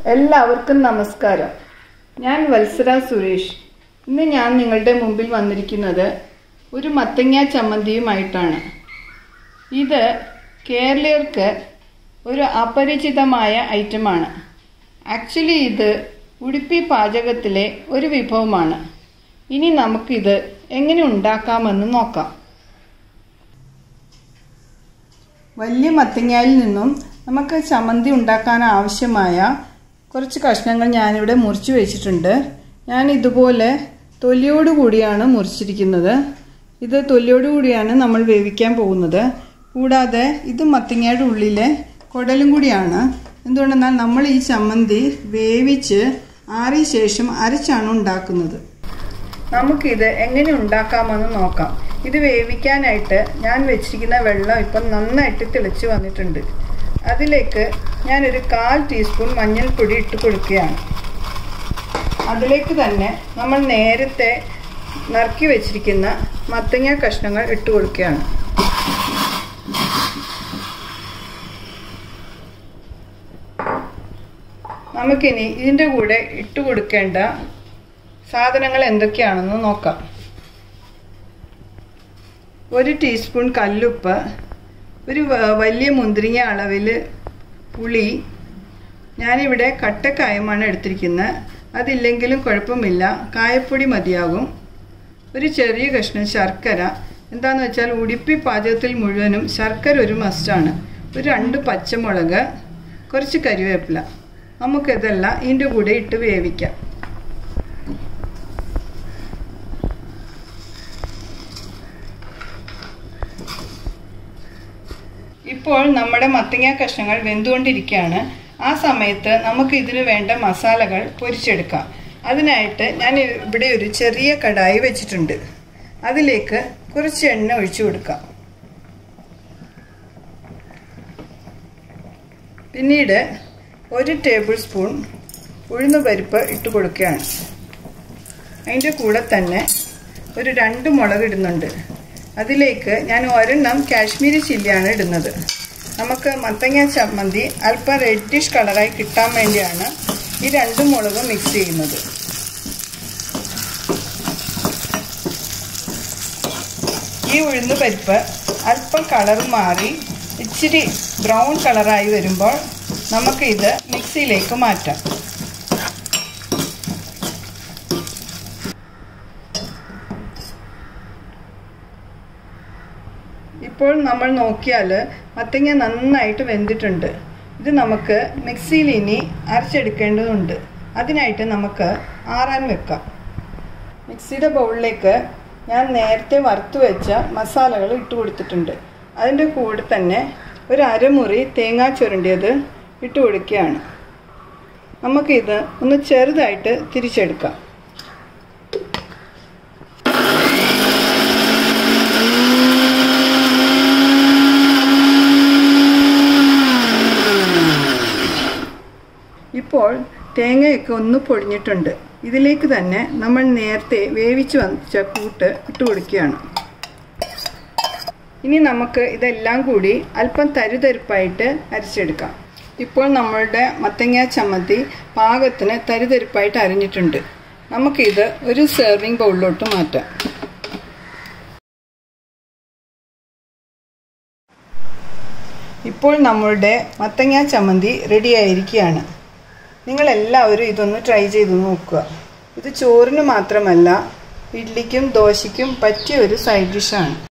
എല്ലാവർക്കും നമസ്കാരം ഞാൻ വത്സര സുരേഷ് ഇന്ന് ഞാൻ നിങ്ങളുടെ മുമ്പിൽ വന്നിരിക്കുന്നത് ഒരു മത്തങ്ങ ചമ്മന്തിയുമായിട്ടാണ് ഇത് കേരളീയർക്ക് ഒരു അപരിചിതമായ ഐറ്റമാണ് ആക്ച്വലി ഇത് ഉടുപ്പി പാചകത്തിലെ ഒരു വിഭവമാണ് ഇനി നമുക്കിത് എങ്ങനെ ഉണ്ടാക്കാമെന്ന് നോക്കാം വലിയ മത്തങ്ങയിൽ നിന്നും നമുക്ക് ചമ്മന്തി ഉണ്ടാക്കാൻ ആവശ്യമായ കുറച്ച് കഷ്ണങ്ങൾ ഞാനിവിടെ മുറിച്ച് വെച്ചിട്ടുണ്ട് ഞാൻ ഇതുപോലെ തൊലിയോട് കൂടിയാണ് മുറിച്ചിരിക്കുന്നത് ഇത് തൊലിയോട് കൂടിയാണ് നമ്മൾ വേവിക്കാൻ പോകുന്നത് കൂടാതെ ഇത് മത്തങ്ങയുടെ ഉള്ളിലെ കുടലും കൂടിയാണ് എന്തുകൊണ്ടെന്നാൽ നമ്മൾ ഈ ചമ്മന്തി വേവിച്ച് ആറിയ ശേഷം അരച്ചാണ് ഉണ്ടാക്കുന്നത് നമുക്കിത് എങ്ങനെ ഉണ്ടാക്കാമെന്ന് നോക്കാം ഇത് വേവിക്കാനായിട്ട് ഞാൻ വെച്ചിരിക്കുന്ന വെള്ളം ഇപ്പം നന്നായിട്ട് തിളച്ച് വന്നിട്ടുണ്ട് അതിലേക്ക് ഞാനൊരു കാൽ ടീസ്പൂൺ മഞ്ഞൾപ്പൊടി ഇട്ട് കൊടുക്കുകയാണ് അതിലേക്ക് തന്നെ നമ്മൾ നേരത്തെ നറുക്കി വെച്ചിരിക്കുന്ന മത്തങ്ങ കഷ്ണങ്ങൾ ഇട്ട് കൊടുക്കുകയാണ് നമുക്കിനി ഇതിൻ്റെ കൂടെ ഇട്ട് കൊടുക്കേണ്ട സാധനങ്ങൾ എന്തൊക്കെയാണെന്ന് നോക്കാം ഒരു ടീസ്പൂൺ കല്ലുപ്പ് ഒരു വലിയ മുന്തിരിങ്ങ അളവിൽ പുളി ഞാനിവിടെ കട്ടക്കായമാണ് എടുത്തിരിക്കുന്നത് അതില്ലെങ്കിലും കുഴപ്പമില്ല കായപ്പൊടി മതിയാകും ഒരു ചെറിയ കഷ്ണം ശർക്കര എന്താന്ന് വെച്ചാൽ ഉടുപ്പി പാചകത്തിൽ മുഴുവനും ശർക്കര ഒരു മസ്റ്റാണ് ഒരു രണ്ട് പച്ചമുളക് കുറച്ച് കരിവേപ്പില നമുക്കിതെല്ലാം ഇതിൻ്റെ കൂടെ ഇട്ട് വേവിക്കാം ഇപ്പോൾ നമ്മുടെ മത്തങ്ങ കഷ്ണങ്ങൾ വെന്തുകൊണ്ടിരിക്കുകയാണ് ആ സമയത്ത് നമുക്ക് ഇതിന് വേണ്ട മസാലകൾ പൊരിച്ചെടുക്കാം അതിനായിട്ട് ഞാൻ ഇവിടെ ഒരു ചെറിയ കടായി വെച്ചിട്ടുണ്ട് അതിലേക്ക് കുറച്ച് എണ്ണ ഒഴിച്ചു കൊടുക്കാം പിന്നീട് ഒരു ടേബിൾ സ്പൂൺ ഉഴുന്നുപരിപ്പ് ഇട്ട് കൊടുക്കുകയാണ് അതിൻ്റെ കൂടെ തന്നെ ഒരു രണ്ട് മുളക് ഇടുന്നുണ്ട് അതിലേക്ക് ഞാൻ ഒരെണ്ണം കാശ്മീരി ചില്ലിയാണ് ഇടുന്നത് നമുക്ക് മത്തങ്ങ ചമ്മന്തി അല്പം റെഡിഷ് കളറായി കിട്ടാൻ വേണ്ടിയാണ് ഈ രണ്ട് മുളകും മിക്സ് ചെയ്യുന്നത് ഈ ഉഴുന്ന് പരിപ്പ് അല്പം കളർ മാറി ഇച്ചിരി ബ്രൗൺ കളറായി വരുമ്പോൾ നമുക്ക് ഇത് മിക്സിയിലേക്ക് മാറ്റാം ഇപ്പോൾ നമ്മൾ നോക്കിയാൽ മത്തങ്ങ നന്നായിട്ട് വെന്തിട്ടുണ്ട് ഇത് നമുക്ക് മിക്സിയിൽ ഇനി അരച്ചെടുക്കേണ്ടതുണ്ട് അതിനായിട്ട് നമുക്ക് ആറാൻ വെക്കാം മിക്സിയുടെ ബൗളിലേക്ക് ഞാൻ നേരത്തെ വറുത്ത് വെച്ച മസാലകൾ ഇട്ട് കൊടുത്തിട്ടുണ്ട് അതിൻ്റെ കൂടെ തന്നെ ഒരു അരമുറി തേങ്ങാ ചുരണ്ടിയത് ഇട്ട് കൊടുക്കുകയാണ് നമുക്കിത് ഒന്ന് ചെറുതായിട്ട് തിരിച്ചെടുക്കാം ഇപ്പോൾ തേങ്ങയൊക്കെ ഒന്ന് പൊടിഞ്ഞിട്ടുണ്ട് ഇതിലേക്ക് തന്നെ നമ്മൾ നേരത്തെ വേവിച്ച് വച്ച കൂട്ട് ഇട്ട് കൊടുക്കുകയാണ് ഇനി നമുക്ക് ഇതെല്ലാം കൂടി അല്പം തരുതരിപ്പായിട്ട് അരച്ചെടുക്കാം ഇപ്പോൾ നമ്മളുടെ മത്തങ്ങ ചമ്മന്തി പാകത്തിന് തരുതരിപ്പായിട്ട് അരിഞ്ഞിട്ടുണ്ട് നമുക്കിത് ഒരു സെർവിങ് ബൗളിലോട്ട് മാറ്റാം ഇപ്പോൾ നമ്മളുടെ മത്തങ്ങ ചമ്മന്തി റെഡി ആയിരിക്കുകയാണ് നിങ്ങളെല്ലാവരും ഇതൊന്ന് ട്രൈ ചെയ്ത് നോക്കുക ഇത് ചോറിന് മാത്രമല്ല ഇഡ്ലിക്കും ദോശയ്ക്കും പറ്റിയ ഒരു സൈഡ് ഡിഷാണ്